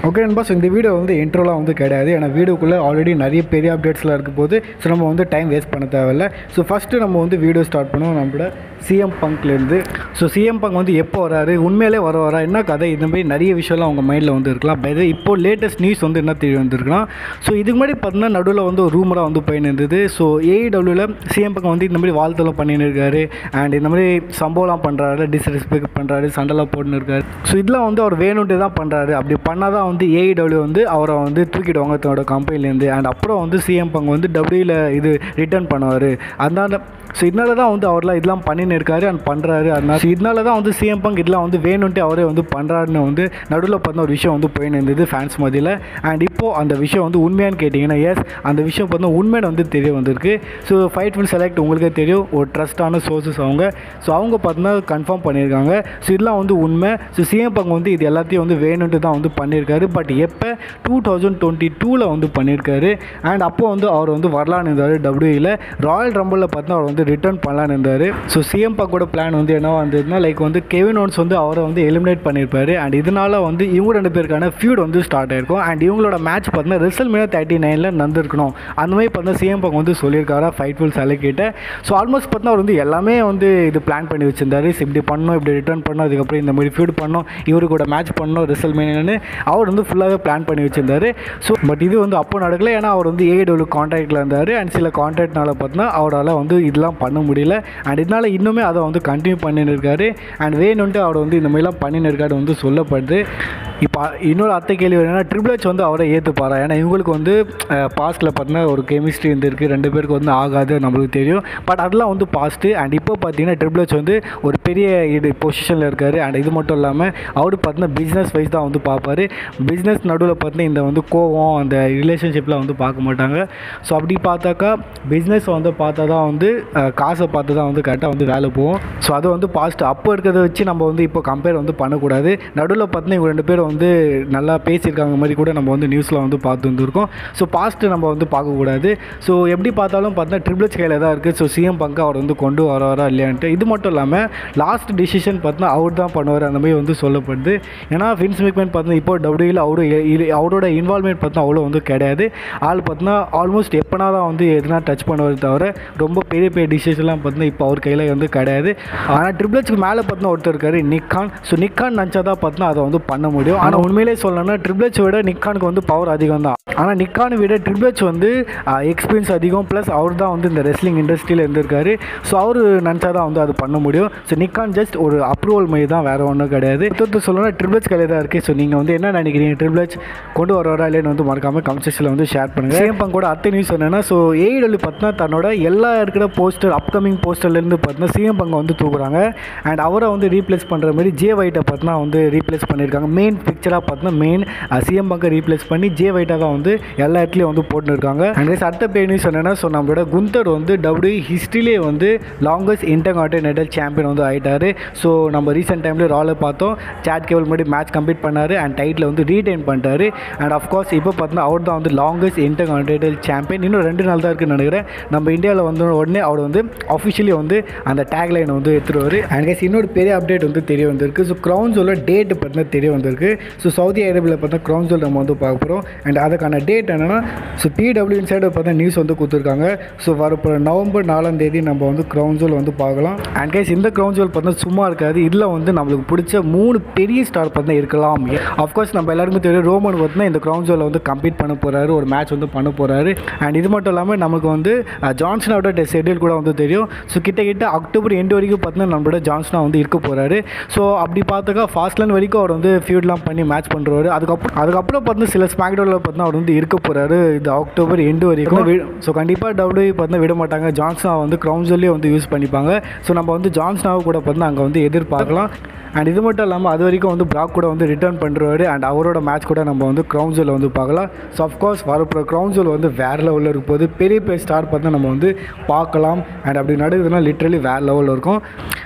okay நண்பா so இந்த video வந்து இன்ட்ரோலாம் வந்து கிடையாது ஏன்னா வீடியோக்குள்ளே ஆல்ரெடி நிறைய பெரிய அப்டேட்ஸ்லாம் இருக்க போது ஸோ நம்ம வந்து டைம் வேஸ்ட் பண்ண தேவையில்ல ஸோ ஃபஸ்ட்டு நம்ம வந்து வீடியோ ஸ்டார்ட் பண்ணுவோம் நம்மளோட சிஎம் பங்க்லேருந்து ஸோ சிஎம் பங்க் வந்து எப்போ வராரு உண்மையிலே வர வரா என்ன கதை இந்த மாதிரி நிறைய விஷயம்லாம் அவங்க மைண்டில் வந்து இருக்கலாம் பட் இப்போ லேட்டஸ்ட் நியூஸ் வந்து என்ன தெரிய வந்திருக்குன்னா ஸோ இதுக்கு முன்னாடி பார்த்தீங்கன்னா நடுவில் வந்து ஒரு ரூமராக வந்து போயின்னு இருந்தது ஸோ ஏஇடபிள்யூவில் சிஎம் பங்க் வந்து இந்த மாதிரி வாழ்த்தெல்லாம் பண்ணின்னு இருக்காரு அண்ட் இந்த மாதிரி சம்பவம்லாம் பண்ணுறாரு டிஸ்ரெஸ்பெக்ட் பண்ணுறாரு சண்டைலாம் போட்டுன்னு இருக்காரு ஸோ இதெல்லாம் வந்து அவர் வேணும்ட்டு தான் பண்ணுறாரு அப்படி பண்ணால் தான் வந்து ஏஇடபிள்யூ வந்து அவரை வந்து தூக்கிடுவாங்க தன்னோட கம்பெனிலேருந்து அண்ட் அப்புறம் வந்து சிஎம் பங்க் வந்து டபிள்யூவில் இது ரிட்டர்ன் பண்ணுவார் அதனால ஸோ இதனால தான் வந்து அவர்லாம் இதெல்லாம் பண்ணின்னு இருக்காரு அண்ட் பண்ணுறாரு அதனால so இதனால தான் வந்து சிஎம் பங்க் இதெல்லாம் வந்து வேணும்ட்டு அவரே வந்து பண்ணுறாருன்னு வந்து நடுவில் பார்த்த ஒரு விஷயம் வந்து போயின்னு இருந்தது ஃபேன்ஸ் மத்தியில் அண்ட் இப்போது அந்த விஷயம் வந்து உண்மையான்னு கேட்டிங்கன்னா எஸ் அந்த விஷயம் பார்த்தா உண்மையான வந்து தெரிய வந்திருக்கு ஸோ ஃபைட் வில் செலக்ட் உங்களுக்கே தெரியும் ஒரு ட்ரஸ்டான சோர்சஸ் அவங்க ஸோ அவங்க பார்த்தீங்கன்னா கன்ஃபார்ம் பண்ணியிருக்காங்க ஸோ இதெல்லாம் வந்து உண்மை ஸோ சிஎம் பங்க் வந்து இது எல்லாத்தையும் வந்து வேணும்ட்டு தான் வந்து பண்ணியிருக்காரு பட் எப்போ டூ தௌசண்ட் டுவெண்ட்டி டூவில் வந்து பண்ணியிருக்காரு அண்ட் அப்போ வந்து அவர் வந்து வரலான்னு இருந்தார் டபிள்யூயில் ராயல் ரம்பிளில் பார்த்தா அவர் வந்து ரிட்டர்ன் பண்ணலான்னு இருந்தார் ஸோ சிஎம் பக்கோட பிளான் வந்து என்ன வந்ததுன்னா லைக் வந்து கெவின் ஓன்ஸ் வந்து அவரை வந்து எலிமினேட் பண்ணியிருப்பாரு அண்ட் இதனால வந்து இவங்க ரெண்டு பேருக்கான ஃபியூட் வந்து ஸ்டார்ட் ஆயிருக்கும் அண்ட் இவங்களோட மேட்ச் பார்த்தீங்கன்னா ரிசல் மீனா தேர்ட்டி நைனில் நடந்திருக்கணும் அந்த மாதிரி பார்த்தா சிஎம் பக்கம் வந்து சொல்லியிருக்காரா ஃபைட் ஃபுல் செலக்கிட்ட ஸோ ஆல்மோஸ்ட் பார்த்தா அவர் வந்து எல்லாமே வந்து இது பிளான் பண்ணி வச்சிருந்தாரு So இப்படி பண்ணணும் இப்படி ரிட்டர்ன் பண்ணணும் அதுக்கப்புறம் இந்த மாதிரி ஃபியூட் பண்ணணும் இவரு கூட மேட்ச் பண்ணணும் ரிசல் மீனு அவர் வந்து ஃபுல்லாகவே பிளான் பண்ணி வச்சிருந்தாரு ஸோ பட் இது வந்து அப்போ நடக்கல ஏன்னா அவர் வந்து ஏடபிள்யூ கான்ட்ராக்டில் இருந்தார் அண்ட் சில கான்ட்ராக்ட்னால பார்த்தீங்கன்னா அவரால் வந்து இதெல்லாம் பண்ண முடியல அண்ட் இதனால் இன்னுமே அதை வந்து கண்டினியூ பண்ணின்னு இருக்காரு அண்ட் வேணும்ட்டு அவர் வந்து இந்த மாதிரிலாம் பண்ணின்னு இருக்காரு வந்து சொல்லப்படுது இப்போ இன்னொரு அத்தை கேள்வி என்னன்னா ட்ரிபிள் ஹெச் வந்து அவரை ஏற்றுப்பாரா ஏன்னா இவங்களுக்கு வந்து பாஸ்ட்டில் பார்த்தீங்கன்னா ஒரு கெமிஸ்ட்ரி இருந்திருக்கு ரெண்டு பேருக்கு வந்து ஆகாது நம்மளுக்கு தெரியும் பட் அதெல்லாம் வந்து பாஸ்ட்டு அண்ட் இப்போ பார்த்தீங்கன்னா ட்ரிபிள் ஹெச் வந்து ஒரு பெரிய இது பொசிஷனில் இருக்கார் அண்ட் இது மட்டும் இல்லாமல் அவர் பார்த்தீங்கன்னா பிஸ்னஸ் வைஸ் தான் வந்து பார்ப்பாரு பிஸ்னஸ் நடுவில் பார்த்தீங்கன்னா இந்த வந்து கோவம் அந்த ரிலேஷன்ஷிப்லாம் வந்து பார்க்க மாட்டாங்க ஸோ அப்படி பார்த்தாக்கா பிஸ்னஸ் வந்து பார்த்தா தான் வந்து அஹ், காசை பார்த்து தான் வந்து கரெக்டாக வந்து வேலை போகும் ஸோ அது வந்து பாஸ்ட் அப்போ இருக்கிறத வச்சு நம்ம வந்து இப்போ கம்பேர் வந்து பண்ணக்கூடாது நடுவில் பார்த்தீங்கன்னா இவங்க ரெண்டு பேரும் வந்து நல்லா பேசியிருக்காங்க மாதிரி கூட நம்ம வந்து நியூஸில் வந்து பார்த்து வந்துருக்கோம் ஸோ பாஸ்ட்டு நம்ம வந்து பார்க்கக்கூடாது ஸோ எப்படி பார்த்தாலும் பார்த்தீங்கன்னா ட்ரிபிள்ஸ் கையில் தான் இருக்குது ஸோ சிஎம் பங்கு அவர் வந்து கொண்டு வரவரா இல்லையான்ட்டு இது மட்டும் இல்லாமல் லாஸ்ட் டிசிஷன் பார்த்தீங்கன்னா அவர் தான் பண்ணுவார் அந்த மாதிரி வந்து சொல்லப்படுது ஏன்னா ஃபின்ஸ் மேக்மேன் பார்த்தீங்கன்னா இப்போ டபிள்யூயில் அவரு இ- அவரோட இன்வால்மெண்ட் பார்த்தா அவ்வளோ வந்து கிடையாது ஆள் பார்த்தீங்கன்னா ஆல்மோஸ்ட் எப்போனா தான் வந்து எதுனா டச் பண்ணுவார் தவிர ரொம்ப பெரிய பெரிய டிசிஷன்லாம் பார்த்தீங்கன்னா இப்போ அவர் கையில் வந்து கிடையாது ஆனால் ட்ரிபிள்ஸ்க்கு மேலே பார்த்தீங்கன்னா ஒருத்தர் இருக்காரு நிக்கான் ஸோ நிக்கான் நினச்சா தான் பார்த்தீங்கன்னா அதை வந்து பண்ண முடியும் ஆனால் உண்மையிலே சொல்லணும்னா ட்ரிபிள்ஸ் விட நிக்கானுக்கு வந்து பவர் அதிகம் தான் ஆனால் நிக்கானை விட ட்ரிபிள்ஸ் வந்து எக்ஸ்பீரியன்ஸ் அதிகம் ப்ளஸ் அவர் தான் வந்து இந்த ரெஸ்லிங் இண்டஸ்ட்ரியில் இருந்திருக்காரு ஸோ அவர் நினச்சா தான் வந்து அது பண்ண முடியும் ஸோ நிக்கான் ஜஸ்ட் ஒரு அப்ரூவல் மாதிரி தான் வேறு ஒன்றும் கிடையாது மொத்தத்தில் சொல்லணும்னா ட்ரிபிள்ஸ் கையில் தான் இருக்குது ஸோ நீங்கள் வந்து என்ன நினைக்கிறீங்க ட்ரிபிள்ஸ் கொண்டு வரவரா இல்லைன்னு வந்து மறக்காமல் கமெண்ட் செக்ஷனில் வந்து ஷேர் பண்ணுங்கள் சேம் பங்க கூட அத்தை நியூஸ் என்னன்னா ஸோ ஏஇடபிள்யூ பார்த்தீங்கன்னா தன்னோட எல்லா இருக்கிற போஸ்டர் அப்கமிங் போஸ்டர்லேருந்து பார்த்தீங்கன்னா சிஎம் பங்கை வந்து தூக்குறாங்க அண்ட் அவரை வந்து ரீப்ளேஸ் பண்ணுற மாதிரி ஜே வைட்டை பார்த்தீங்கன்னா வந்து ரீப்ளேஸ் பண்ணியிருக்காங்க மெயின் பிக்சராக பார்த்தீங்கன்னா மெயின் சிஎம் பங்கை ரீப்ளேஸ் பண்ணி ஜே வைட்டை தான் வந்து எல்லா இடத்துலையும் வந்து போட்டுன்னு இருக்காங்க அண்ட் guys, அடுத்த பே நியூஸ் என்னன்னா ஸோ நம்மளோட குந்தர் வந்து டபிள்யூ ஹிஸ்ட்ரியிலே வந்து லாங்கஸ்ட் இன்டர்கான்டினென்டல் சாம்பியன் வந்து ஆயிட்டாரு ஸோ நம்ம ரீசெண்ட் டைமில் ராவில் பார்த்தோம் சாட் கேபிள் முன்னாடி மேட்ச் கம்ப்ளீட் பண்ணார் அண்ட் டைட்டில் வந்து ரீடைன் பண்ணிட்டாரு அண்ட் அஃப்கோர்ஸ் இப்போ பார்த்தீங்கன்னா அவர் தான் வந்து லாங்கஸ்ட் இன்டர்கான்டினென்டல் சாம்பியன் இன்னும் ரெண்டு நாள் தான் இருக்குன்னு நினைக்கிறேன் நம்ம இந்தியாவில் வந்து உடனே அவர் வந்து அஃபிஷியலி வந்து அந்த டேக் லைனை வந்து எடுத்துருவார் அண்ட் guys, இன்னொரு பெரிய அப்டேட் வந்து தெரிய வந்திருக்கு ஸோ க்ரௌன் ஜோல டேட் பார்த்தீங்கன்னா தெரிய வந்திருக்கு ஸோ சவுதி அரேபியாவில் பார்த்தா க்ரௌன் ஜோல் நம்ம வந்து பார்க்க போகிறோம் அண்ட் அதுக்கான டேட் என்னன்னா ஸோ பிடபிள்யூ இன்சைடு பார்த்தா நியூஸ் வந்து கொடுத்துருக்காங்க ஸோ வரப்போகிற நவம்பர் நாலாம் தேதி நம்ம வந்து க்ரௌன் ஜோல் வந்து பார்க்கலாம் அண்ட் கைஸ் இந்த க்ரௌன் ஜோல் பார்த்தா சும்மா இருக்காது இதில் வந்து நம்மளுக்கு பிடிச்ச மூணு பெரிய ஸ்டார் பார்த்தா இருக்கலாம் அஃப்கோர்ஸ் நம்ம எல்லாருக்கும் தெரியும் ரோமன் பார்த்தீங்கன்னா இந்த க்ரௌன் ஜோலில் வந்து கம்ப்ளீட் பண்ண போகிறாரு ஒரு மேட்ச் வந்து பண்ண போகிறாரு அண்ட் இது மட்டும் இல்லாமல் நமக்கு வந்து ஜான்சனோட ஷெட்யூல் கூட வந்து தெரியும் ஸோ கிட்ட கிட்ட அக்டோபர் எண்டு வரைக்கும் பார்த்தீங்கன்னா நம்மளோட ஜான்சனா வந்து இருக்க போகிறாரு ஸோ அப்படி பார்த்தாக்கா ஃபாஸ்ட்லேண்ட் வரைக்கும் அவர் வந்து ஃபியூட்லாம் பண்ணி மேட்ச் பண்ணுறாரு அதுக்கப்புறம் அதுக்கப்புறம் பார்த்தீங்கன்னா சில ஸ்மாக்டோவில் பார்த்தீங்கன்னா அவர் வந்து இருக்க போகிறாரு இது அக்டோபர் எண்டு வரைக்கும் ஸோ கண்டிப்பாக டபிள்யூ பார்த்தீங்கன்னா விட மாட்டாங்க ஜான்சனா வந்து க்ரௌன்ஸ்லேயே வந்து யூஸ் பண்ணிப்பாங்க ஸோ நம்ம வந்து ஜான்சனாவை கூட பார்த்தீங்கன்னா அங்கே வந்து எதிர்பார்க்கலாம் அண்ட் இது மட்டும் இல்லாமல் அது வரைக்கும் வந்து பிராக் கூட வந்து ரிட்டர்ன் பண்ணுறாரு அண்ட் அவரோட மேட்ச் கூட நம்ம வந்து க்ரௌன் ஜோல் வந்து பார்க்கலாம் ஸோ அஃப்கோர்ஸ் வரப்போகிற க்ரௌன் ஜோல் வந்து வேறு லெவலில் இருக்கும் போது பெரிய பெரிய ஸ்டார் பார்த்தா நம்ம வந்து பார்க்கலாம் அண்ட் அப்படி நடக்குதுன்னா லிட்ரலி வேறு லெவலில் இருக்கும்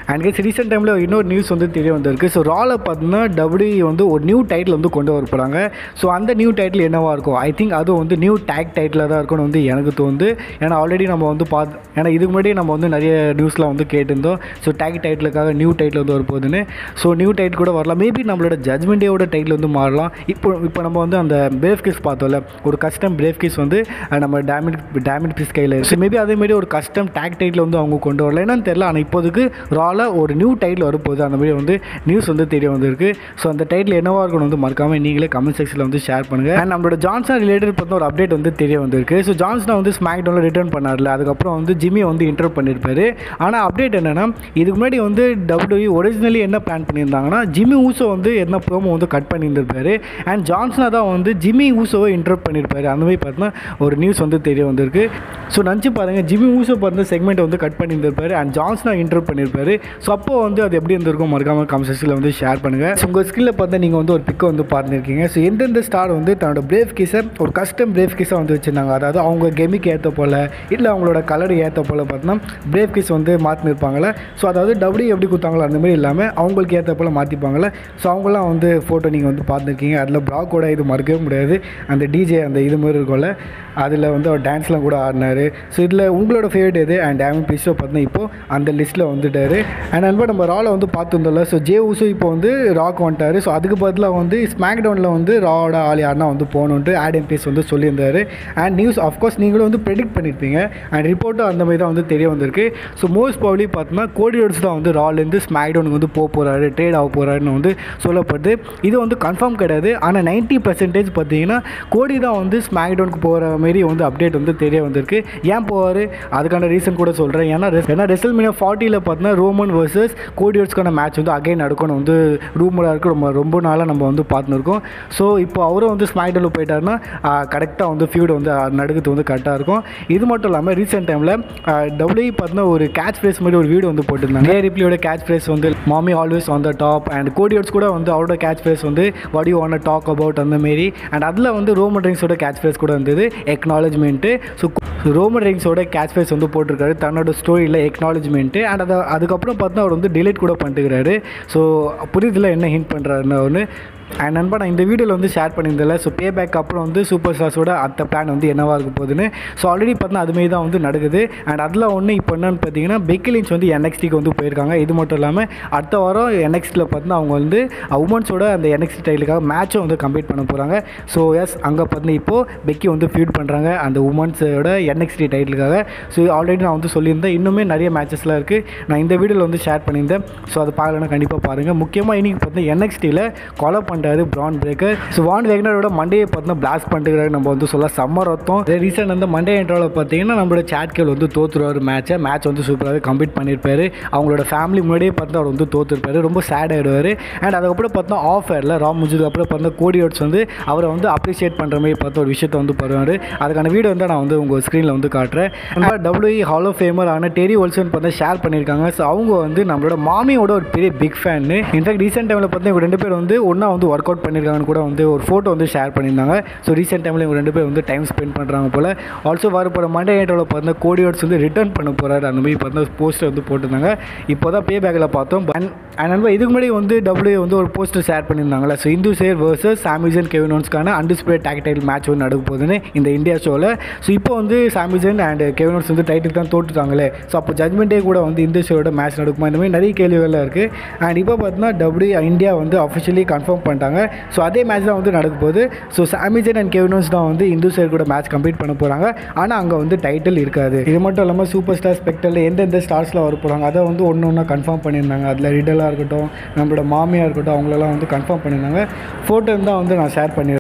அண்ட் கேஸ் ரீசெண்ட் டைமில் இன்னொரு நியூஸ் வந்து தெரிய வந்திருக்கு ஸோ ராவில் பார்த்தீங்கன்னா டபிள்யூ வந்து ஒரு நியூ டைட்டில் வந்து கொண்டு வர போகிறாங்க ஸோ அந்த நியூ டைட்டில் என்னவா இருக்கும் ஐ திங்க் அது வந்து நியூ டேக் டைட்டிலாக தான் இருக்கும்னு வந்து எனக்கு தோணுது ஏன்னா ஆல்ரெடி நம்ம வந்து பார்த்து ஏன்னா இதுக்கு முன்னாடி நம்ம வந்து நிறைய நியூஸ்லாம் வந்து கேட்டிருந்தோம் ஸோ டேக் டைட்டிலுக்காக நியூ டைட்டில் வந்து வரப்போகுதுன்னு ஸோ நியூ டைட்டில் கூட வரலாம் மேபி நம்மளோட ஜட்மெண்ட் டேவோட டைட்டில் வந்து மாறலாம் இப்போ இப்போ நம்ம வந்து அந்த பிரேவ் கிஸ் பார்த்தோம்ல ஒரு கஸ்டம் பிரேவ் கிஸ் வந்து அஹ், நம்ம டேமிட் டேமிட் பிஸ் கையில் ஸோ மேபி அதேமாரி ஒரு கஸ்டம் டேக் டைட்டில் வந்து அவங்க கொண்டு வரல என்னன்னு தெரியல ஆனால் இப்போதைக்கு ரால ஒரு நியூ டைட்டில் வரப்போகுது அந்த மாதிரி வந்து நியூஸ் வந்து தெரிய வந்திருக்கு ஸோ அந்த டைட்டில் என்னவா இருக்கணும் வந்து மறக்காமல் நீங்களே கமெண்ட் செக்ஷனில் வந்து ஷேர் பண்ணுங்கள் அண்ட் நம்மளோட ஜான்சன் ரிலேட்டட் பார்த்தா ஒரு அப்டேட் வந்து தெரிய வந்திருக்கு ஸோ ஜான்சனை வந்து ஸ்மாக் டவுனில் ரிட்டர்ன் பண்ணார்ல அதுக்கப்புறம் வந்து ஜிம்மியை வந்து இன்டர் பண்ணியிருப்பாரு ஆனால் அப்டேட் என்னென்னா இதுக்கு முன்னாடி வந்து டபிள்யூ ஒரிஜினலி என்ன பிளான் பண்ணியிருந்தாங்கன்னா ஜிம்மி ஊசோ வந்து என்ன ப்ரோமோ வந்து கட் பண்ணியிருந்திருப்பாரு அண்ட் ஜான்சனை தான் வந்து ஜிம்மி ஊசோவை இன்டர் பண்ணியிருப்பாரு அந்த மாதிரி பார்த்தீங்கன்னா ஒரு நியூஸ் வந்து தெரிய வந்திருக்கு ஸோ நினச்சி பாருங்கள் ஜிம்மி ஊசோ பார்த்து செக்மெண்ட் வந்து கட் பண்ணியிருந்திருப்பாரு அண்ட் ஜான்சனை இன்டர் பண்ணியிருப்பாரு ஸோ அப்போ வந்து அது எப்படி இருந்திருக்கும் மறக்காமல் கமெண்ட் செக்ஷனில் வந்து ஷேர் பண்ணுங்கள் ஸோ உங்கள் ஸ்கில்ல பார்த்தா நீங்கள் வந்து ஒரு பிக்கை வந்து பார்த்துருக்கீங்க ஸோ எந்தெந்த ஸ்டார் வந்து தன்னோட பிரேவ் கீஸை ஒரு கஸ்டம் பிரேவ் கீஸாக வந்து வச்சுருந்தாங்க அதாவது அவங்க கெமிக்கு ஏற்ற போல் இல்லை அவங்களோட கலர் ஏற்ற போல் பார்த்தோன்னா பிரேவ் கீஸ் வந்து மாற்றினிருப்பாங்களே ஸோ அதாவது டபுள்யூ எப்படி கொடுத்தாங்களோ அந்த மாதிரி இல்லாமல் அவங்களுக்கு ஏற்ற போல் மாற்றிப்பாங்களே ஸோ அவங்களாம் வந்து ஃபோட்டோ நீங்கள் வந்து பார்த்துருக்கீங்க அதில் ப்ராக்கோட இது மறக்கவே முடியாது அந்த டிஜே அந்த இது மாதிரி இருக்கும்ல அதில் வந்து அவர் டான்ஸ்லாம் கூட ஆடினார் ஸோ இதில் உங்களோட ஃபேவரட் எது அண்ட் டேமி பிரிஸ்டோ பார்த்தீங்கன்னா இப்போ அந்த லிஸ்ட்டில் வந்துட்டார் அண்ட் நண்பா நம்ம ராவில் வந்து பார்த்துருந்தோம்ல ஸோ ஜே ஊசோ இப்போ வந்து ராக் வந்துட்டார் ஸோ அதுக்கு பதிலாக வந்து ஸ்மாக் டவுனில் வந்து ராவோட ஆள் யாருன்னா வந்து போகணுன்ட்டு ஆடியம் பேஸ் வந்து சொல்லியிருந்தாரு அண்ட் நியூஸ் அஃப்கோர்ஸ் நீங்களும் வந்து ப்ரெடிக்ட் பண்ணியிருப்பீங்க அண்ட் ரிப்போர்ட்டும் அந்த மாதிரி தான் வந்து தெரிய வந்திருக்கு ஸோ மோஸ்ட் ப்ராப்ளி பார்த்தோம்னா கோடி ரோட்ஸ் தான் வந்து ராலேருந்து ஸ்மாக் டவுனுக்கு வந்து போக போகிறாரு ட்ரேட் ஆக போகிறாருன்னு வந்து சொல்லப்படுது இது வந்து கன்ஃபார்ம் கிடையாது ஆனால் நைன்ட்டி பர்சன்டேஜ் பார்த்தீங்கன்னா கோடி தான் வந்து ஸ்மாக் டவுனுக்கு போகிற மாரி வந்து அப்டேட் வந்து தெரிய வந்திருக்கு ஏன் போவார் அதுக்கான ரீசன் கூட சொல்கிறேன் ஏன்னா ரெஸ்- ஏன்னா ரெசல் மீனியா ஃபார்ட்டியில் பார்த்தீங்கன்னா ரோமன் வர்சஸ் கோடியோட்ஸ்க்கான மேட்ச் வந்து அகைன் நடக்கணும் வந்து ரூமராக இருக்குது ரொம்ப ரொம்ப நாளாக நம்ம வந்து பார்த்துன்னு இருக்கோம் ஸோ இப்போ அவரும் வந்து ஸ்மாக்டவுனில் போயிட்டாருன்னா கரெக்டாக வந்து ஃபியூட் வந்து நடக்கிறது வந்து கரெக்டாக இருக்கும் இது மட்டும் இல்லாமல் ரீசெண்ட் டைமில் டபிள்யூ பார்த்தீங்கன்னா ஒரு கேட்ச் ஃப்ரேஸ் மாதிரி ஒரு வீடியோ வந்து போட்டிருந்தாங்க ஏ ரிப்ளியோட கேட்ச் ஃப்ரேஸ் வந்து Mami always on the top and கோடியோட்ஸ் கூட வந்து அவரோட கேட்ச் ஃப்ரேஸ் வந்து what you want talk about அந்த மாரி அண்ட் அதில் வந்து ரோமன் ரிங்ஸோட கேட்ச் ஃப்ரேஸ் கூட இருந்தது எக்னாலஜ்மெண்ட்டு ஸோ ரோமன் ரிங்ஸோட கேட்ச் ஃப்ரேஸ் வந்து போட்டிருக்காரு தன்னோட ஸ்டோரியில் எக்னாலஜ்மெண்ட்டு அண்ட் அதை அதுக்கப்புறம் பார்த்தா அவர் வந்து டிலீட் கூட பண்ணிட்டுக்கிறாரு ஸோ புரியுதுல என்ன ஹிண்ட் பண்ணுறாருன்னு ஒன்று அண்ட் நண்பா நான் இந்த வீடியோவில் வந்து ஷேர் பண்ணியிருந்தேன்ல ஸோ பே பேக் அப்புறம் வந்து சூப்பர் ஸ்டார்ஸோட அந்த பிளான் வந்து என்னவா இருக்க போகுதுன்னு ஸோ ஆல்ரெடி பார்த்தா அதுமாரி தான் வந்து நடக்குது அண்ட் அதில் ஒன்று இப்போ என்னன்னு பார்த்தீங்கன்னா பெக்கி லிஞ்ச் வந்து என்எக்ஸ்டிக்கு வந்து போயிருக்காங்க இது மட்டும் இல்லாமல் அடுத்த வாரம் என்எக்ஸ்டியில் பார்த்தீங்கன்னா அவங்க வந்து உமன்ஸோட அந்த என்எக்ஸ்டி டைலுக்காக மேட்சும் வந்து கம்ப்ளீட் பண்ண போகிறாங்க ஸோ எஸ் அங்கே பார்த்தீங்கன்னா இப்போது பெக்கி வந்து ஃபீட் பண்ணுறாங்க அந்த உமன்ஸோட என்எக்ஸ்டி டைட்டிலுக்காக ஸோ ஆல்ரெடி நான் வந்து சொல்லியிருந்தேன் இன்னுமே நிறைய மேட்சஸ்லாம் இருக்குது நான் இந்த வீடியோவில் வந்து ஷேர் பண்ணியிருந்தேன் ஸோ அதை பார்க்கலன்னா கண்டிப்பாக பாருங்கள் முக்கியமாக இன்றைக்கி பார்த்தீங்கன்னா என்எக்ஸ்டியில் கொலை பண்ணுறாரு ப்ரான் பிரேக்கர் ஸோ வான் வேக்னரோட மண்டேயை பார்த்தீங்கன்னா பிளாஸ்ட் பண்ணிட்டுக்கிறாரு நம்ம வந்து சொல்ல செம்ம ரத்தம் ரீசெண்ட் வந்து மண்டே என்ட்ரோவில் பார்த்தீங்கன்னா நம்மளோட சேட் கேள் வந்து தோத்துருவார் மேட்சை மேட்ச் வந்து சூப்பராகவே கம்ப்ளீட் பண்ணியிருப்பாரு அவங்களோட ஃபேமிலி முன்னாடியே பார்த்தா அவர் வந்து தோத்துருப்பாரு ரொம்ப சேட் ஆகிடுவார் அண்ட் அதுக்கப்புறம் பார்த்தா ஆஃப் ஏரில் ராம் முடிஞ்சதுக்கு அப்புறம் பார்த்தா கோடி ஓட்ஸ் வந்து அவரை வந்து அப்ரிஷியேட் பண்ணுற மாதிரி பார்த்த ஒரு விஷயத்தை வந்து பண்ணுவார் அதுக்கான வீடியோ வந்து நான் வந்து உங்கள் ஸ்க்ரீனில் வந்து காட்டுறேன் டபிள்யூஇ ஹால் ஆஃப் ஃபேமர் ஆன டெரி ஒல்சன் பார்த்தா ஷேர் பண்ணியிருக்காங்க ஸோ அவங்க வந்து நம்மளோட மாமியோட ஒரு பெரிய பிக் ஃபேன்னு இன்ஃபேக்ட் ரீசெண்ட் டைமில் பார்த்தா இவங்க ரெண்டு பேர் வந்து ஒன்றா வந்து ஒர்க் அவுட் பண்ணியிருக்காங்கன்னு கூட வந்து ஒரு ஃபோட்டோ வந்து ஷேர் பண்ணியிருந்தாங்க ஸோ ரீசெண்ட் டைமில் இவங்க ரெண்டு பேர் வந்து டைம் ஸ்பெண்ட் பண்ணுறாங்க போல் ஆல்சோ வர போகிற மண்டே நைட்டோட பார்த்தா கோடி ஓட்ஸ் வந்து ரிட்டர்ன் பண்ண போகிறாரு அந்த மாதிரி பார்த்தா போஸ்டர் வந்து போட்டிருந்தாங்க இப்போ தான் பே பேக்கில் பார்த்தோம் அண்ட் அண்ட் நண்பா இதுக்கு முன்னாடி வந்து டபிள்யூ வந்து ஒரு போஸ்டர் ஷேர் பண்ணியிருந்தாங்களே so Indus Sher versus Sami Zayn கெவினோன்ஸ்க்கான அன்டிஸ்பிளே டேக் டைட்டில் மேட்ச் வந்து நடக்க போகுதுன்னு இந்த இந்தியா ஷோவில் ஸோ இப்போ வந்து சாமிசன் அண்ட் கெவினோன்ஸ் வந்து டைட்டில் தான் தோட்டுட்டாங்களே ஸோ அப்போ ஜட்மெண்ட்டே கூட வந்து இந்த ஷோட மேட்ச் நடக்குமா இந்த மாதிரி நிறைய கேள்விகள்லாம் இருக்குது அண்ட் இப்போ பார்த்தீங்கன்னா டபிள்யூ இந்தியா வந்து அஃபிஷியலி கன்ஃபார்ம் பண்ணிட்டாங்க ஸோ அதே மேட்ச் தான் வந்து நடக்க போகுது ஸோ சாமிசன் அண்ட் கெவினோன்ஸ் தான் வந்து இந்து சேர் கூட மேட்ச் கம்ப்ளீட் பண்ண போகிறாங்க ஆனால் அங்கே வந்து டைட்டில் இருக்காது இது மட்டும் இல்லாமல் சூப்பர் ஸ்டார் ஸ்பெக்டரில் எந்தெந்த ஸ்டார்ஸில் வர போகிறாங்க அதை வந்து ஒன்று ஒன்றா கன்ஃபார்ம் பண்ணியிருந்தாங்க அதில் ரிடலாக இருக்கட்டும் நம்மளோட மாமியாக இருக்கட்டும் அவங்களெல்லாம் வந்து கன்ஃபார்ம் பண்ணியிருந்தாங்க ஃபோட்டோ தான் வந்து நான் ஷேர் பண்ணியிருந்தேன்